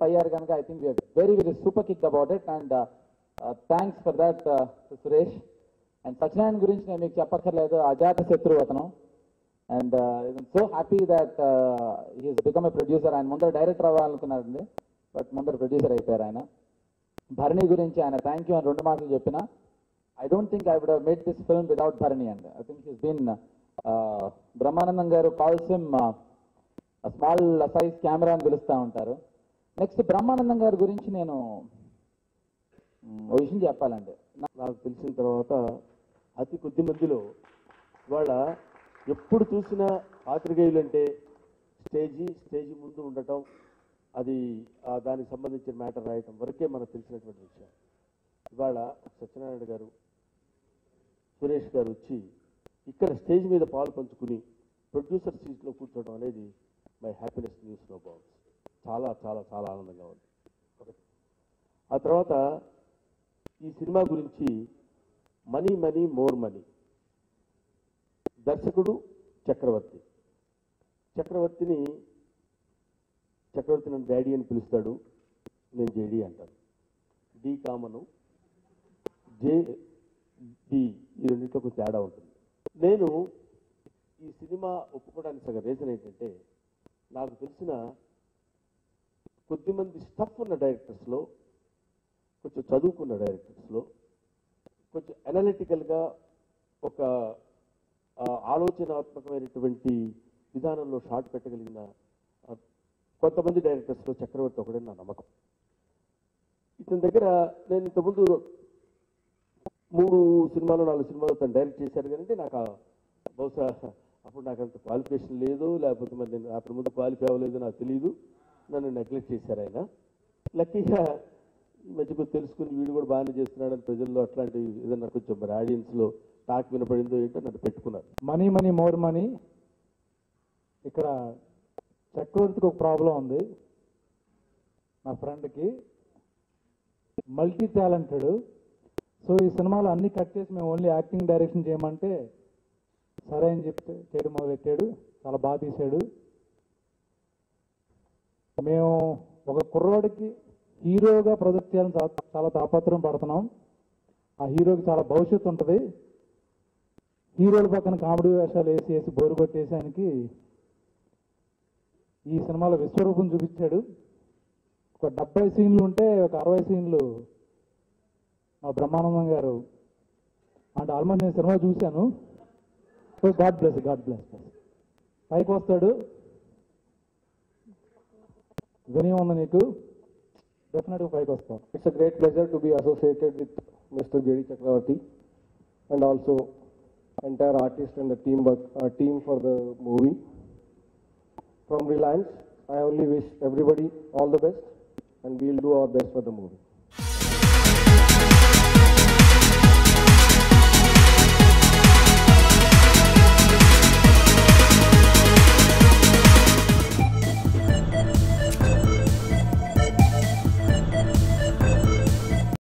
అయ్యారు కనుక I think very very super kick about it and thanks for that Suresh and Satyanarayana గురించి నేను మీకు చెప్పక్కర్లేదు అజాత శత్రువు అతను and so happy that he's become a producer ఆయన ముందర డైరెక్టర్ అవ్వాలనుకున్నారండి బట్ ముందర ప్రొడ్యూసర్ అయిపోయారు ఆయన భరణి గురించి ఆయన థ్యాంక్ యూ అని రెండు మాటలు చెప్పిన I don't think I would made this film without Bharani అండి I think he's been Brahmanandam garu calls him small size camera అని పిలుస్తూ ఉంటారు నెక్స్ట్ బ్రహ్మానందం గారి గురించి నేను మ్, ఓ విషయం చెప్పాలండి నాకు తెలిసిన తర్వాత అతి కొద్ది మందిలో ఇవాళ ఎప్పుడు చూసినా పాత్రికేయులు అంటే స్టేజీ స్టేజీ ముందు ఉండటం అది ఆ దానికి సంబంధించిన మ్యాటర్ రాయటం వరకే మనకు తెలిసినటువంటి విషయం ఇవాళ సత్యనారాయణ గారు సురేష్ గారు వచ్చి ఇక్కడ స్టేజ్ మీద పాలు పంచుకుని ప్రొడ్యూసర్ సీట్లో కూర్చోవడం అనేది my happiness knows no bounds చాలా చాలా చాలా ఆనందంగా ఉంది ఒకటి. ఆ తర్వాత ఈ సినిమా గురించి మనీ మనీ మోర్ మనీ దర్శకుడు చక్రవర్తి చక్రవర్తిని చక్రవర్తి నన్ను డాడీ అని పిలుస్తాడు నేను జేడి అంటాను డి కామను జే డి ఈ రెండింటిలో కొంచెం తేడా ఉంటుంది నేను ఈ సినిమా ఒప్పుకోవడానికి సగం రీజన్ ఏంటంటే నాకు తెలిసిన కొద్దిమంది స్టఫ్ ఉన్న డైరెక్టర్స్లో కొంచెం చదువుకున్న డైరెక్టర్స్లో కొంచెం అనలిటికల్గా ఒక ఆ, ఆలోచనాత్మకమైనటువంటి విధానంలో షాట్ పెట్టగలిగిన ఆ, కొంతమంది డైరెక్టర్స్లో చక్రవర్తి ఒకడే నా నమ్మకం ఇతని దగ్గర నేను ఇంతకుముందు మూడు సినిమాలు నాలుగు సినిమాలు తను డైరెక్ట్ చేశారు కానీ నాకు ఆ బహుశా అప్పుడు నాకు అంత క్వాలిఫికేషన్ లేదు లేకపోతే మరి నేను అప్పుడు ముందు క్వాలిఫై అవ్వలేదు నాకు తెలియదు నన్ను నెగ్లెక్ట్ చేశారు ఆయన లక్కీగా ఈ మధ్య కొంచెం తెలుసుకుని వీడు కూడా బాగానే చేస్తున్నాడని ప్రజల్లో అట్లాంటి ఏదన్నా కొంచెం మరి ఆడియన్స్లో టాక్ వినపడిందో ఏంటో నన్ను పెట్టుకున్నారు మనీ మనీ మోర్ మనీ ఇక్కడ చక్రవర్తికి ఒక ప్రాబ్లం ఉంది నా ఫ్రెండ్కి మల్టీ టాలెంటెడ్ సో ఈ సినిమాలో అన్ని కట్ చేసి మేము ఓన్లీ యాక్టింగ్ డైరెక్షన్ చేయమంటే సరే అని చెప్తే చేయడం మొదలెట్టాడు చాలా బాగా తీశాడు మేము ఒక కుర్రోడికి హీరోగా ప్రొజెక్ట్ చేయాలని చా- చాలా తాపత్రయం పడుతున్నాం ఆ హీరోకి చాలా భవిష్యత్తు ఉంటుంది హీరోల పక్కన కామెడీ వేషాలు వేసి వేసి బోరు కొట్టేసి ఆయనకి ఈ సినిమాలో విశ్వరూపం చూపించాడు ఒక డెబ్బై సీన్లు ఉంటే ఒక అరవై సీన్లు మా బ్రహ్మానందం గారు అంటే ఆల్మోస్ట్ నేను సినిమా చూశాను so God bless God bless పైకి వస్తాడు వినయం ఉంది నీకు డెఫినెట్గా పైకి వస్తావు It's a great pleasure to be associated with Mr. J.D. Chakravarti and also entire artist and the team work, uh, team for the movie. From Reliance, I only wish everybody all the best and we'll do our best for the movie.